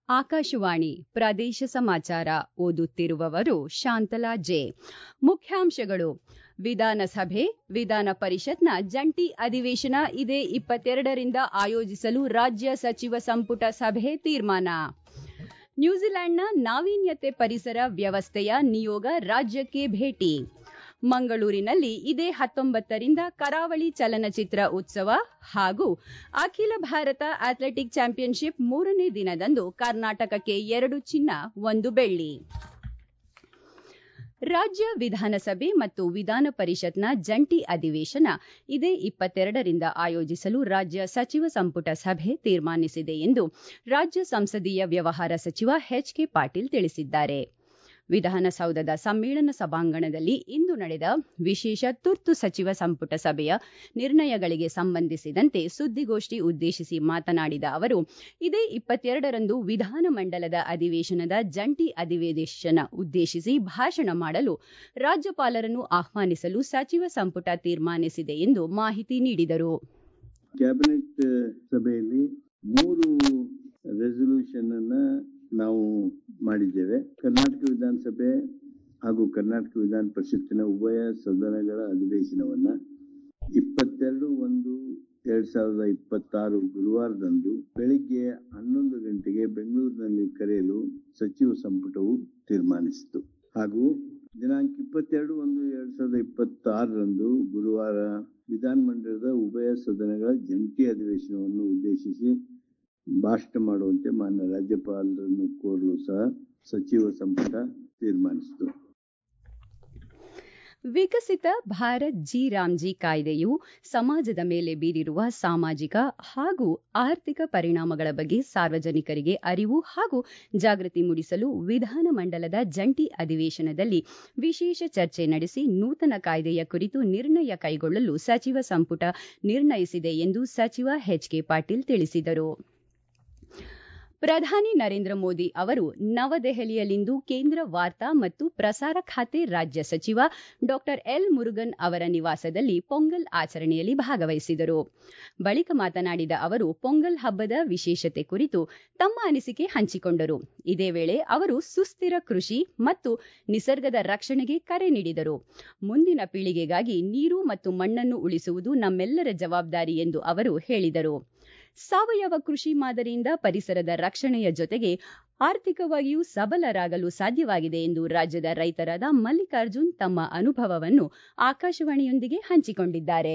ಆಕಾಶವಾಣಿ ಪ್ರದೇಶ ಸಮಾಚಾರ ಓದುತ್ತಿರುವವರು ಶಾಂತಲಾ ಜೆ ಮುಖ್ಯಾಂಶಗಳು ವಿಧಾನಸಭೆ ವಿಧಾನ ಪರಿಷತ್ನ ಜಂಟಿ ಅಧಿವೇಶನ ಇದೇ ಇಪ್ಪತ್ತೆರಡರಿಂದ ಆಯೋಜಿಸಲು ರಾಜ್ಯ ಸಚಿವ ಸಂಪುಟ ಸಭೆ ತೀರ್ಮಾನ ನ್ಯೂಜಿಲೆಂಡ್ನ ನಾವೀನ್ಯತೆ ಪರಿಸರ ವ್ಯವಸ್ಥೆಯ ನಿಯೋಗ ರಾಜ್ಯಕ್ಕೆ ಭೇಟಿ ಮಂಗಳೂರಿನಲ್ಲಿ ಇದೇ ಹತ್ತೊಂಬತ್ತರಿಂದ ಕರಾವಳಿ ಚಲನಚಿತ್ರ ಉತ್ಸವ ಹಾಗೂ ಅಖಿಲ ಭಾರತ ಅಥ್ಲೆಟಿಕ್ ಚಾಂಪಿಯನ್ಶಿಪ್ ಮೂರನೇ ದಿನದಂದು ಕರ್ನಾಟಕಕ್ಕೆ ಎರಡು ಚಿನ್ನ ಒಂದು ಬೆಳ್ಳಿ ರಾಜ್ಯ ವಿಧಾನಸಭೆ ಮತ್ತು ವಿಧಾನ ಪರಿಷತ್ನ ಜಂಟಿ ಅಧಿವೇಶನ ಇದೇ ಇಪ್ಪತ್ತೆರಡರಿಂದ ಆಯೋಜಿಸಲು ರಾಜ್ಯ ಸಚಿವ ಸಂಪುಟ ಸಭೆ ತೀರ್ಮಾನಿಸಿದೆ ಎಂದು ರಾಜ್ಯ ಸಂಸದೀಯ ವ್ಯವಹಾರ ಸಚಿವ ಎಚ್ ಕೆ ಪಾಟೀಲ್ ತಿಳಿಸಿದ್ದಾರೆ ವಿಧಾನಸೌಧದ ಸಮ್ಮೇಳನ ಸಭಾಂಗಣದಲ್ಲಿ ಇಂದು ನಡೆದ ವಿಶೇಷ ತುರ್ತು ಸಚಿವ ಸಂಪುಟ ಸಭೆಯ ನಿರ್ಣಯಗಳಿಗೆ ಸಂಬಂಧಿಸಿದಂತೆ ಸುದ್ದಿಗೋಷ್ಠಿ ಉದ್ದೇಶಿಸಿ ಮಾತನಾಡಿದ ಅವರು ಇದೇ ಇಪ್ಪತ್ತೆರಡರಂದು ವಿಧಾನಮಂಡಲದ ಅಧಿವೇಶನದ ಜಂಟಿ ಅಧಿವೇಶನ ಉದ್ದೇಶಿಸಿ ಭಾಷಣ ಮಾಡಲು ರಾಜ್ಯಪಾಲರನ್ನು ಆಹ್ವಾನಿಸಲು ಸಚಿವ ಸಂಪುಟ ತೀರ್ಮಾನಿಸಿದೆ ಎಂದು ಮಾಹಿತಿ ನೀಡಿದರು ಕ್ಯಾಬಿನೆಟ್ ಸಭೆಯಲ್ಲಿ ಮೂರು ರೆಸಲ್ಯೂಷನ್ ಅನ್ನ ನಾವು ಮಾಡಿದ್ದೇವೆ ಕರ್ನಾಟಕ ವಿಧಾನಸಭೆ ಹಾಗೂ ಕರ್ನಾಟಕ ವಿಧಾನ ಪರಿಷತ್ತಿನ ಉಭಯ ಸದನಗಳ ಅಧಿವೇಶನವನ್ನ ಇಪ್ಪತ್ತೆರಡು ಒಂದು ಎರಡ್ ಸಾವಿರದ ಇಪ್ಪತ್ತಾರು ಗುರುವಾರದಂದು ಬೆಳಿಗ್ಗೆ ಹನ್ನೊಂದು ಗಂಟೆಗೆ ಬೆಂಗಳೂರಿನಲ್ಲಿ ಕರೆಯಲು ಸಚಿವ ಸಂಪುಟವು ತೀರ್ಮಾನಿಸಿತು ಹಾಗೂ ದಿನಾಂಕ ಇಪ್ಪತ್ತೆರಡು ಒಂದು ಎರಡ್ ಸಾವಿರದ ಇಪ್ಪತ್ತಾರರಂದು ಗುರುವಾರ ವಿಧಾನಮಂಡಲದ ಉಭಯ ಸದನಗಳ ಜಂಟಿ ಅಧಿವೇಶನವನ್ನು ಉದ್ದೇಶಿಸಿ ಭಾಷಣ ಮಾಡುವಂತೆ ಮಾನ್ಯ ರಾಜ್ಯಪಾಲರನ್ನು ಕೋರಲು ಸಹ ಸಚಿವ ಸಂಪುಟ ತೀರ್ಮಾನಿಸಿತು ವಿಕಸಿತ ಭಾರತ್ ಜಿ ರಾಮ್ಜಿ ಕಾಯ್ದೆಯು ಸಮಾಜದ ಮೇಲೆ ಬೀರಿರುವ ಸಾಮಾಜಿಕ ಹಾಗೂ ಆರ್ಥಿಕ ಪರಿಣಾಮಗಳ ಬಗ್ಗೆ ಸಾರ್ವಜನಿಕರಿಗೆ ಅರಿವು ಹಾಗೂ ಜಾಗೃತಿ ಮೂಡಿಸಲು ವಿಧಾನಮಂಡಲದ ಜಂಟಿ ಅಧಿವೇಶನದಲ್ಲಿ ವಿಶೇಷ ಚರ್ಚೆ ನಡೆಸಿ ನೂತನ ಕಾಯ್ದೆಯ ಕುರಿತು ನಿರ್ಣಯ ಕೈಗೊಳ್ಳಲು ಸಚಿವ ಸಂಪುಟ ನಿರ್ಣಯಿಸಿದೆ ಎಂದು ಸಚಿವ ಎಚ್ ಕೆ ಪಾಟೀಲ್ ತಿಳಿಸಿದರು ಪ್ರಧಾನಿ ನರೇಂದ್ರ ಮೋದಿ ಅವರು ನವದೆಹಲಿಯಲ್ಲಿಂದು ಕೇಂದ್ರ ವಾರ್ತಾ ಮತ್ತು ಪ್ರಸಾರ ಖಾತೆ ರಾಜ್ಯ ಸಚಿವ ಡಾಕ್ಟರ್ ಎಲ್ ಮುರುಗನ್ ಅವರ ನಿವಾಸದಲ್ಲಿ ಪೊಂಗಲ್ ಆಚರಣೆಯಲ್ಲಿ ಭಾಗವಹಿಸಿದರು ಬಳಿಕ ಮಾತನಾಡಿದ ಅವರು ಪೊಂಗಲ್ ಹಬ್ಬದ ವಿಶೇಷತೆ ಕುರಿತು ತಮ್ಮ ಅನಿಸಿಕೆ ಹಂಚಿಕೊಂಡರು ಇದೇ ವೇಳೆ ಅವರು ಸುಸ್ಥಿರ ಕೃಷಿ ಮತ್ತು ನಿಸರ್ಗದ ರಕ್ಷಣೆಗೆ ಕರೆ ನೀಡಿದರು ಮುಂದಿನ ಪೀಳಿಗೆಗಾಗಿ ನೀರು ಮತ್ತು ಮಣ್ಣನ್ನು ಉಳಿಸುವುದು ನಮ್ಮೆಲ್ಲರ ಜವಾಬ್ದಾರಿ ಎಂದು ಅವರು ಹೇಳಿದರು ಸಾವಯವ ಕೃಷಿ ಮಾದರಿಯಿಂದ ಪರಿಸರದ ರಕ್ಷಣೆಯ ಜೊತೆಗೆ ಆರ್ಥಿಕವಾಗಿಯೂ ಸಬಲರಾಗಲು ಸಾಧ್ಯವಾಗಿದೆ ಎಂದು ರಾಜ್ಯದ ರೈತರಾದ ಮಲ್ಲಿಕಾರ್ಜುನ್ ತಮ್ಮ ಅನುಭವವನ್ನು ಆಕಾಶವಾಣಿಯೊಂದಿಗೆ ಹಂಚಿಕೊಂಡಿದ್ದಾರೆ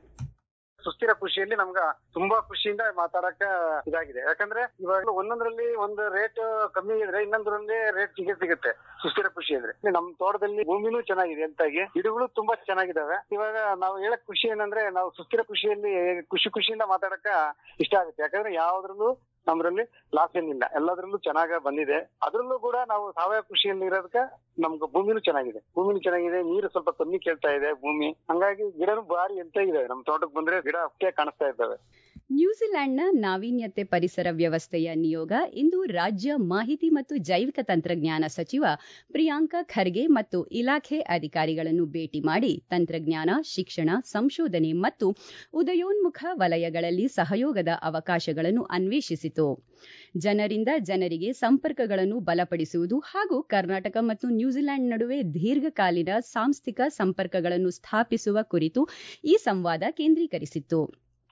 ಸುಸ್ಥಿರ ಕೃಷಿಯಲ್ಲಿ ನಮ್ಗ ತುಂಬಾ ಖುಷಿಯಿಂದ ಮಾತಾಡಕ ಇದಾಗಿದೆ ಯಾಕಂದ್ರೆ ಇವಾಗ ಒಂದೊಂದ್ರಲ್ಲಿ ಒಂದು ರೇಟ್ ಕಮ್ಮಿ ಇದ್ರೆ ಇನ್ನೊಂದ್ರಲ್ಲಿ ರೇಟ್ ಸಿಗೇ ಸಿಗುತ್ತೆ ಸುಸ್ಥಿರ ಕೃಷಿ ಅಂದ್ರೆ ನಮ್ ತೋಟದಲ್ಲಿ ಭೂಮಿನೂ ಚೆನ್ನಾಗಿದೆ ಅಂತಾಗಿ ಗಿಡಗಳು ತುಂಬಾ ಚೆನ್ನಾಗಿದಾವೆ ಇವಾಗ ನಾವು ಹೇಳಕ್ ಖುಷಿ ಏನಂದ್ರೆ ನಾವು ಸುಸ್ಥಿರ ಕೃಷಿಯಲ್ಲಿ ಖುಷಿ ಖುಷಿಯಿಂದ ಮಾತಾಡಕ ಇಷ್ಟ ಆಗುತ್ತೆ ಯಾಕಂದ್ರೆ ಯಾವ್ದ್ರಲ್ಲೂ ನಮ್ರಲ್ಲಿ ಲಾಸ್ ಏನಿಲ್ಲ ಎಲ್ಲದ್ರಲ್ಲೂ ಚೆನ್ನಾಗ ಬಂದಿದೆ ಅದ್ರಲ್ಲೂ ಕೂಡ ನಾವು ಸಾವಯವ ಕೃಷಿಯಲ್ಲಿ ಇರೋದಕ್ಕೆ ನಮ್ಗೆ ಭೂಮಿನೂ ಚೆನ್ನಾಗಿದೆ ಭೂಮಿನೂ ಚೆನ್ನಾಗಿದೆ ನೀರು ಸ್ವಲ್ಪ ಕಮ್ಮಿ ಕೇಳ್ತಾ ಇದೆ ಭೂಮಿ ಹಂಗಾಗಿ ಗಿಡನು ಭಾರಿ ಎಂತ ಇದೆ ನಮ್ ತೋಟಕ್ಕೆ ಬಂದ್ರೆ ಗಿಡ ಅಷ್ಟೇ ಕಾಣಿಸ್ತಾ ಇದ್ದಾವೆ ನ್ಯೂಜಿಲೆಂಡ್ನ ನಾವೀನ್ಯತೆ ಪರಿಸರ ವ್ಯವಸ್ಥೆಯ ನಿಯೋಗ ಇಂದು ರಾಜ್ಯ ಮಾಹಿತಿ ಮತ್ತು ಜೈವಿಕ ತಂತ್ರಜ್ಞಾನ ಸಚಿವ ಪ್ರಿಯಾಂಕ ಖರ್ಗೆ ಮತ್ತು ಇಲಾಖೆ ಅಧಿಕಾರಿಗಳನ್ನು ಭೇಟಿ ಮಾಡಿ ತಂತ್ರಜ್ಞಾನ ಶಿಕ್ಷಣ ಸಂಶೋಧನೆ ಮತ್ತು ಉದಯೋನ್ಮುಖ ವಲಯಗಳಲ್ಲಿ ಸಹಯೋಗದ ಅವಕಾಶಗಳನ್ನು ಅನ್ವೇಷಿಸಿತು ಜನರಿಂದ ಜನರಿಗೆ ಸಂಪರ್ಕಗಳನ್ನು ಬಲಪಡಿಸುವುದು ಹಾಗೂ ಕರ್ನಾಟಕ ಮತ್ತು ನ್ಯೂಜಿಲೆಂಡ್ ನಡುವೆ ದೀರ್ಘಕಾಲೀನ ಸಾಂಸ್ಥಿಕ ಸಂಪರ್ಕಗಳನ್ನು ಸ್ಥಾಪಿಸುವ ಕುರಿತು ಈ ಸಂವಾದ ಕೇಂದ್ರೀಕರಿಸಿತ್ತು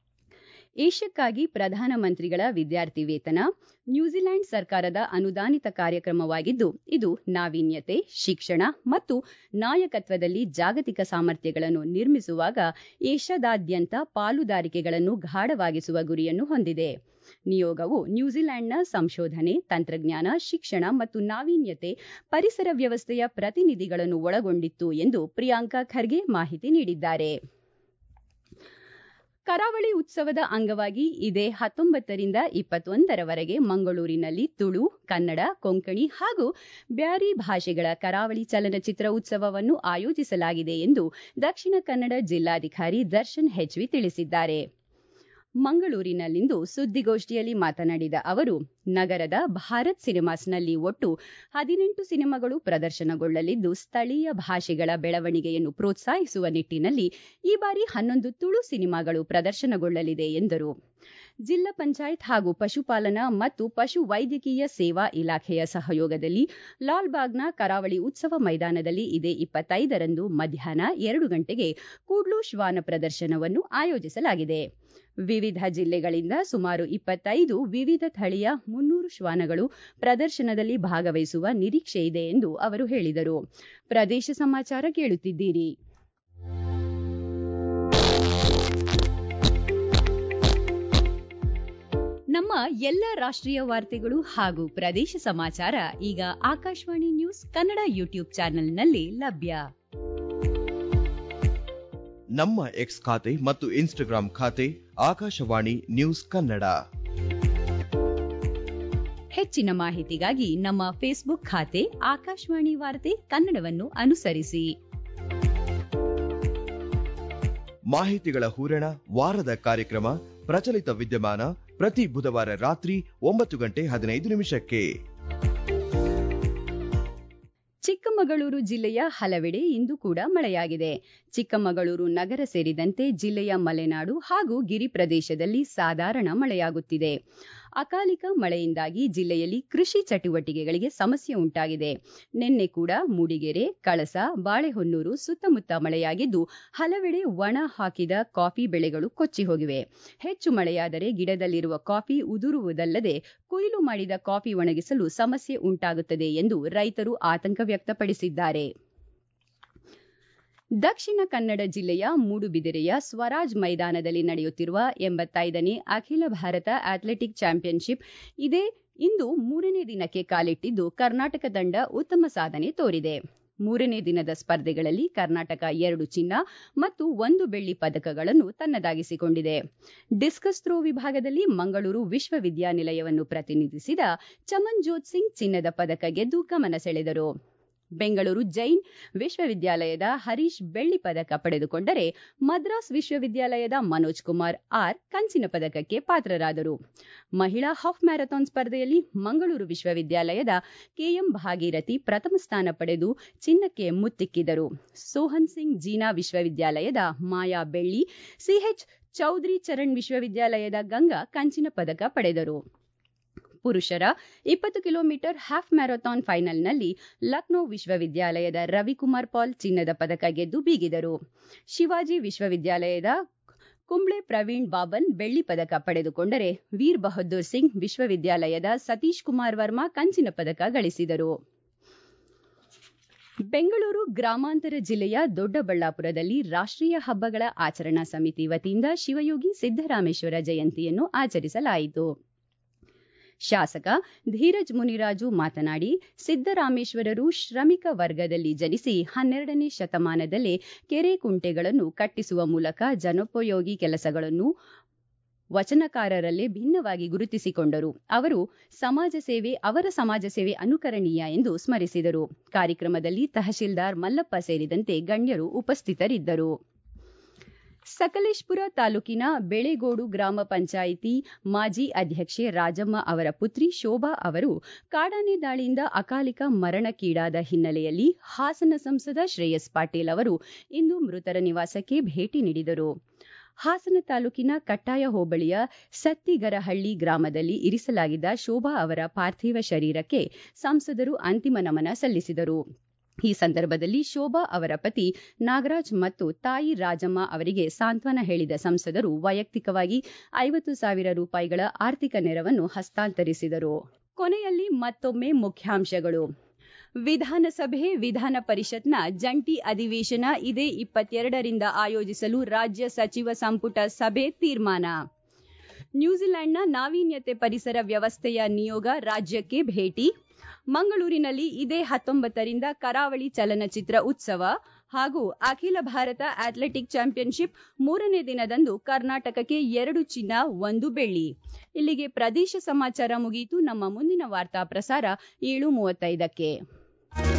ಏಷ್ಯಕ್ಕಾಗಿ ಪ್ರಧಾನಮಂತ್ರಿಗಳ ವಿದ್ಯಾರ್ಥಿ ವೇತನ ನ್ಯೂಜಿಲೆಂಡ್ ಸರ್ಕಾರದ ಅನುದಾನಿತ ಕಾರ್ಯಕ್ರಮವಾಗಿದ್ದು ಇದು ನಾವೀನ್ಯತೆ ಶಿಕ್ಷಣ ಮತ್ತು ನಾಯಕತ್ವದಲ್ಲಿ ಜಾಗತಿಕ ಸಾಮರ್ಥ್ಯಗಳನ್ನು ನಿರ್ಮಿಸುವಾಗ ಏಷ್ಯಾದಾದ್ಯಂತ ಪಾಲುದಾರಿಕೆಗಳನ್ನು ಗಾಢವಾಗಿಸುವ ಗುರಿಯನ್ನು ಹೊಂದಿದೆ ನಿಯೋಗವು ನ್ಯೂಜಿಲೆಂಡ್ನ ಸಂಶೋಧನೆ ತಂತ್ರಜ್ಞಾನ ಶಿಕ್ಷಣ ಮತ್ತು ನಾವೀನ್ಯತೆ ಪರಿಸರ ವ್ಯವಸ್ಥೆಯ ಪ್ರತಿನಿಧಿಗಳನ್ನು ಒಳಗೊಂಡಿತ್ತು ಎಂದು ಪ್ರಿಯಾಂಕಾ ಖರ್ಗೆ ಮಾಹಿತಿ ನೀಡಿದ್ದಾರೆ ಕರಾವಳಿ ಉತ್ಸವದ ಅಂಗವಾಗಿ ಇದೇ ಹತ್ತೊಂಬತ್ತರಿಂದ ಇಪ್ಪತ್ತೊಂದರವರೆಗೆ ಮಂಗಳೂರಿನಲ್ಲಿ ತುಳು ಕನ್ನಡ ಕೊಂಕಣಿ ಹಾಗೂ ಬ್ಯಾರಿ ಭಾಷೆಗಳ ಕರಾವಳಿ ಚಲನಚಿತ್ರ ಉತ್ಸವವನ್ನು ಆಯೋಜಿಸಲಾಗಿದೆ ಎಂದು ದಕ್ಷಿಣ ಕನ್ನಡ ಜಿಲ್ಲಾಧಿಕಾರಿ ದರ್ಶನ್ ಹೆಚ್ವಿ ತಿಳಿಸಿದ್ದಾರೆ ಮಂಗಳೂರಿನಲ್ಲಿಂದು ಸುದ್ದಿಗೋಷ್ಠಿಯಲ್ಲಿ ಮಾತನಾಡಿದ ಅವರು ನಗರದ ಭಾರತ್ ಸಿನಿಮಾಸ್ನಲ್ಲಿ ಒಟ್ಟು ಹದಿನೆಂಟು ಸಿನಿಮಾಗಳು ಪ್ರದರ್ಶನಗೊಳ್ಳಲಿದ್ದು ಸ್ಥಳೀಯ ಭಾಷೆಗಳ ಬೆಳವಣಿಗೆಯನ್ನು ಪ್ರೋತ್ಸಾಹಿಸುವ ನಿಟ್ಟಿನಲ್ಲಿ ಈ ಬಾರಿ ಹನ್ನೊಂದು ತುಳು ಸಿನಿಮಾಗಳು ಪ್ರದರ್ಶನಗೊಳ್ಳಲಿದೆ ಎಂದರು ಜಿಲ್ಲಾ ಪಂಚಾಯತ್ ಹಾಗೂ ಪಶುಪಾಲನಾ ಮತ್ತು ಪಶು ವೈದ್ಯಕೀಯ ಸೇವಾ ಇಲಾಖೆಯ ಸಹಯೋಗದಲ್ಲಿ ಲಾಲ್ಬಾಗ್ನ ಕರಾವಳಿ ಉತ್ಸವ ಮೈದಾನದಲ್ಲಿ ಇದೇ ಇಪ್ಪತ್ತೈದರಂದು ಮಧ್ಯಾಹ್ನ ಎರಡು ಗಂಟೆಗೆ ಕೂಡ್ಲು ಶ್ವಾನ ಪ್ರದರ್ಶನವನ್ನು ಆಯೋಜಿಸಲಾಗಿದೆ ವಿವಿಧ ಜಿಲ್ಲೆಗಳಿಂದ ಸುಮಾರು ಇಪ್ಪತ್ತೈದು ವಿವಿಧ ತಳಿಯ ಮುನ್ನೂರು ಶ್ವಾನಗಳು ಪ್ರದರ್ಶನದಲ್ಲಿ ಭಾಗವಹಿಸುವ ನಿರೀಕ್ಷೆ ಇದೆ ಎಂದು ಅವರು ಹೇಳಿದರು ಪ್ರದೇಶ ಸಮಾಚಾರ ಕೇಳುತ್ತಿದ್ದೀರಿ ನಮ್ಮ ಎಲ್ಲ ರಾಷ್ಟ್ರೀಯ ವಾರ್ತೆಗಳು ಹಾಗೂ ಪ್ರದೇಶ ಸಮಾಚಾರ ಈಗ ಆಕಾಶವಾಣಿ ನ್ಯೂಸ್ ಕನ್ನಡ ಯೂಟ್ಯೂಬ್ ಚಾನೆಲ್ನಲ್ಲಿ ಲಭ್ಯ ನಮ್ಮ ಎಕ್ಸ್ ಖಾತೆ ಮತ್ತು ಇನ್ಸ್ಟಾಗ್ರಾಂ ಖಾತೆ ಆಕಾಶವಾಣಿ ನ್ಯೂಸ್ ಕನ್ನಡ ಹೆಚ್ಚಿನ ಮಾಹಿತಿಗಾಗಿ ನಮ್ಮ ಫೇಸ್ಬುಕ್ ಖಾತೆ ಆಕಾಶವಾಣಿ ವಾರ್ತೆ ಕನ್ನಡವನ್ನು ಅನುಸರಿಸಿ ಮಾಹಿತಿಗಳ ಹೂರಣ ವಾರದ ಕಾರ್ಯಕ್ರಮ ಪ್ರಚಲಿತ ವಿದ್ಯಮಾನ ಪ್ರತಿ ಬುಧವಾರ ರಾತ್ರಿ ಒಂಬತ್ತು ಗಂಟೆ ಹದಿನೈದು ನಿಮಿಷಕ್ಕೆ ಚಿಕ್ಕಮಗಳೂರು ಜಿಲ್ಲೆಯ ಹಲವೆಡೆ ಇಂದು ಕೂಡ ಮಳೆಯಾಗಿದೆ ಚಿಕ್ಕಮಗಳೂರು ನಗರ ಸೇರಿದಂತೆ ಜಿಲ್ಲೆಯ ಮಲೆನಾಡು ಹಾಗೂ ಗಿರಿ ಪ್ರದೇಶದಲ್ಲಿ ಸಾಧಾರಣ ಮಳೆಯಾಗುತ್ತಿದೆ ಅಕಾಲಿಕ ಮಳೆಯಿಂದಾಗಿ ಜಿಲ್ಲೆಯಲ್ಲಿ ಕೃಷಿ ಚಟುವಟಿಕೆಗಳಿಗೆ ಸಮಸ್ಯೆ ಉಂಟಾಗಿದೆ ನಿನ್ನೆ ಕೂಡ ಮೂಡಿಗೆರೆ ಕಳಸ ಬಾಳೆಹೊನ್ನೂರು ಸುತ್ತಮುತ್ತ ಮಳೆಯಾಗಿದ್ದು ಹಲವೆಡೆ ಒಣ ಹಾಕಿದ ಕಾಫಿ ಬೆಳೆಗಳು ಕೊಚ್ಚಿ ಹೋಗಿವೆ ಹೆಚ್ಚು ಮಳೆಯಾದರೆ ಗಿಡದಲ್ಲಿರುವ ಕಾಫಿ ಉದುರುವುದಲ್ಲದೆ ಕೊಯ್ಲು ಮಾಡಿದ ಕಾಫಿ ಒಣಗಿಸಲು ಸಮಸ್ಯೆ ಉಂಟಾಗುತ್ತದೆ ಎಂದು ರೈತರು ಆತಂಕ ವ್ಯಕ್ತಪಡಿಸಿದ್ದಾರೆ ದಕ್ಷಿಣ ಕನ್ನಡ ಜಿಲ್ಲೆಯ ಮೂಡುಬಿದಿರೆಯ ಸ್ವರಾಜ್ ಮೈದಾನದಲ್ಲಿ ನಡೆಯುತ್ತಿರುವ ಎಂಬತ್ತೈದನೇ ಅಖಿಲ ಭಾರತ ಅಥ್ಲೆಟಿಕ್ ಚಾಂಪಿಯನ್ಶಿಪ್ ಇದೇ ಇಂದು ಮೂರನೇ ದಿನಕ್ಕೆ ಕಾಲಿಟ್ಟಿದ್ದು ಕರ್ನಾಟಕ ತಂಡ ಉತ್ತಮ ಸಾಧನೆ ತೋರಿದೆ ಮೂರನೇ ದಿನದ ಸ್ಪರ್ಧೆಗಳಲ್ಲಿ ಕರ್ನಾಟಕ ಎರಡು ಚಿನ್ನ ಮತ್ತು ಒಂದು ಬೆಳ್ಳಿ ಪದಕಗಳನ್ನು ತನ್ನದಾಗಿಸಿಕೊಂಡಿದೆ ಡಿಸ್ಕಸ್ ಥ್ರೋ ವಿಭಾಗದಲ್ಲಿ ಮಂಗಳೂರು ವಿಶ್ವವಿದ್ಯಾನಿಲಯವನ್ನು ಪ್ರತಿನಿಧಿಸಿದ ಚಮನ್ಜೋತ್ ಸಿಂಗ್ ಚಿನ್ನದ ಪದಕ ಗೆದ್ದು ಗಮನ ಸೆಳೆದರು ಬೆಂಗಳೂರು ಜೈನ್ ವಿಶ್ವವಿದ್ಯಾಲಯದ ಹರೀಶ್ ಬೆಳ್ಳಿ ಪದಕ ಪಡೆದುಕೊಂಡರೆ ಮದ್ರಾಸ್ ವಿಶ್ವವಿದ್ಯಾಲಯದ ಮನೋಜ್ ಕುಮಾರ್ ಆರ್ ಕಂಚಿನ ಪದಕಕ್ಕೆ ಪಾತ್ರರಾದರು ಮಹಿಳಾ ಹಾಫ್ ಮ್ಯಾರಥಾನ್ ಸ್ಪರ್ಧೆಯಲ್ಲಿ ಮಂಗಳೂರು ವಿಶ್ವವಿದ್ಯಾಲಯದ ಕೆಎಂ ಭಾಗೀರಥಿ ಪ್ರಥಮ ಸ್ಥಾನ ಪಡೆದು ಚಿನ್ನಕ್ಕೆ ಮುತ್ತಿಕ್ಕಿದರು ಸೋಹನ್ ಸಿಂಗ್ ಜೀನಾ ವಿಶ್ವವಿದ್ಯಾಲಯದ ಮಾಯಾ ಬೆಳ್ಳಿ ಸಿಎಚ್ ಚೌಧರಿ ಚರಣ್ ವಿಶ್ವವಿದ್ಯಾಲಯದ ಗಂಗಾ ಕಂಚಿನ ಪದಕ ಪಡೆದರು ಪುರುಷರ ಇಪ್ಪತ್ತು ಕಿಲೋಮೀಟರ್ ಹಾಫ್ ಮ್ಯಾರಥಾನ್ ಫೈನಲ್ನಲ್ಲಿ ಲಕ್ನೋ ವಿಶ್ವವಿದ್ಯಾಲಯದ ರವಿಕುಮಾರ್ ಪಾಲ್ ಚಿನ್ನದ ಪದಕ ಗೆದ್ದು ಬೀಗಿದರು ಶಿವಾಜಿ ವಿಶ್ವವಿದ್ಯಾಲಯದ ಕುಂಬ್ಳೆ ಪ್ರವೀಣ್ ಬಾಬನ್ ಬೆಳ್ಳಿ ಪದಕ ಪಡೆದುಕೊಂಡರೆ ವೀರ್ ಬಹದ್ದೂರ್ ಸಿಂಗ್ ವಿಶ್ವವಿದ್ಯಾಲಯದ ಸತೀಶ್ ಕುಮಾರ್ ವರ್ಮಾ ಕಂಚಿನ ಪದಕ ಗಳಿಸಿದರು ಬೆಂಗಳೂರು ಗ್ರಾಮಾಂತರ ಜಿಲ್ಲೆಯ ದೊಡ್ಡಬಳ್ಳಾಪುರದಲ್ಲಿ ರಾಷ್ಟ್ರೀಯ ಹಬ್ಬಗಳ ಆಚರಣಾ ಸಮಿತಿ ವತಿಯಿಂದ ಶಿವಯೋಗಿ ಸಿದ್ದರಾಮೇಶ್ವರ ಜಯಂತಿಯನ್ನು ಆಚರಿಸಲಾಯಿತು ಶಾಸಕ ಧೀರಜ್ ಮುನಿರಾಜು ಮಾತನಾಡಿ ಸಿದ್ದರಾಮೇಶ್ವರರು ಶ್ರಮಿಕ ವರ್ಗದಲ್ಲಿ ಜನಿಸಿ ಹನ್ನೆರಡನೇ ಶತಮಾನದಲ್ಲೇ ಕೆರೆ ಕುಂಟೆಗಳನ್ನು ಕಟ್ಟಿಸುವ ಮೂಲಕ ಜನೋಪಯೋಗಿ ಕೆಲಸಗಳನ್ನು ವಚನಕಾರರಲ್ಲೇ ಭಿನ್ನವಾಗಿ ಗುರುತಿಸಿಕೊಂಡರು ಅವರು ಸಮಾಜ ಸೇವೆ ಅವರ ಸಮಾಜ ಸೇವೆ ಅನುಕರಣೀಯ ಎಂದು ಸ್ಮರಿಸಿದರು ಕಾರ್ಯಕ್ರಮದಲ್ಲಿ ತಹಶೀಲ್ದಾರ್ ಮಲ್ಲಪ್ಪ ಸೇರಿದಂತೆ ಗಣ್ಯರು ಉಪಸ್ಥಿತರಿದ್ದರು ಸಕಲೇಶ್ಪುರ ತಾಲೂಕಿನ ಬೆಳೆಗೋಡು ಗ್ರಾಮ ಪಂಚಾಯಿತಿ ಮಾಜಿ ಅಧ್ಯಕ್ಷೆ ರಾಜಮ್ಮ ಅವರ ಪುತ್ರಿ ಶೋಭಾ ಅವರು ಕಾಡಾನೆ ದಾಳಿಯಿಂದ ಅಕಾಲಿಕ ಮರಣಕ್ಕೀಡಾದ ಹಿನ್ನೆಲೆಯಲ್ಲಿ ಹಾಸನ ಸಂಸದ ಶ್ರೇಯಸ್ ಪಾಟೀಲ್ ಅವರು ಇಂದು ಮೃತರ ನಿವಾಸಕ್ಕೆ ಭೇಟಿ ನೀಡಿದರು ಹಾಸನ ತಾಲೂಕಿನ ಕಟ್ಟಾಯ ಹೋಬಳಿಯ ಸತ್ತಿಗರಹಳ್ಳಿ ಗ್ರಾಮದಲ್ಲಿ ಇರಿಸಲಾಗಿದ್ದ ಶೋಭಾ ಅವರ ಪಾರ್ಥಿವ ಶರೀರಕ್ಕೆ ಸಂಸದರು ಅಂತಿಮ ನಮನ ಸಲ್ಲಿಸಿದರು ಈ ಸಂದರ್ಭದಲ್ಲಿ ಶೋಭಾ ಅವರ ಪತಿ ನಾಗರಾಜ್ ಮತ್ತು ತಾಯಿ ರಾಜಮ್ಮ ಅವರಿಗೆ ಸಾಂತ್ವನ ಹೇಳಿದ ಸಂಸದರು ವೈಯಕ್ತಿಕವಾಗಿ ಐವತ್ತು ಸಾವಿರ ರೂಪಾಯಿಗಳ ಆರ್ಥಿಕ ನೆರವನ್ನು ಹಸ್ತಾಂತರಿಸಿದರು ಕೊನೆಯಲ್ಲಿ ಮತ್ತೊಮ್ಮೆ ಮುಖ್ಯಾಂಶಗಳು ವಿಧಾನಸಭೆ ವಿಧಾನ ಪರಿಷತ್ನ ಜಂಟಿ ಅಧಿವೇಶನ ಇದೇ ಇಪ್ಪತ್ತೆರಡರಿಂದ ಆಯೋಜಿಸಲು ರಾಜ್ಯ ಸಚಿವ ಸಂಪುಟ ಸಭೆ ತೀರ್ಮಾನ ನ್ಯೂಜಿಲೆಂಡ್ನ ನಾವೀನ್ಯತೆ ಪರಿಸರ ವ್ಯವಸ್ಥೆಯ ನಿಯೋಗ ರಾಜ್ಯಕ್ಕೆ ಭೇಟಿ ಮಂಗಳೂರಿನಲ್ಲಿ ಇದೇ ಹತ್ತೊಂಬತ್ತರಿಂದ ಕರಾವಳಿ ಚಲನಚಿತ್ರ ಉತ್ಸವ ಹಾಗೂ ಅಖಿಲ ಭಾರತ ಅಥ್ಲೆಟಿಕ್ ಚಾಂಪಿಯನ್ಶಿಪ್ ಮೂರನೇ ದಿನದಂದು ಕರ್ನಾಟಕಕ್ಕೆ ಎರಡು ಚಿನ್ನ ಒಂದು ಬೆಳ್ಳಿ ಇಲ್ಲಿಗೆ ಪ್ರದೇಶ ಸಮಾಚಾರ ಮುಗಿಯಿತು ನಮ್ಮ ಮುಂದಿನ ವಾರ್ತಾ ಪ್ರಸಾರ ಏಳು ಮೂವತ್ತೈದಕ್ಕೆ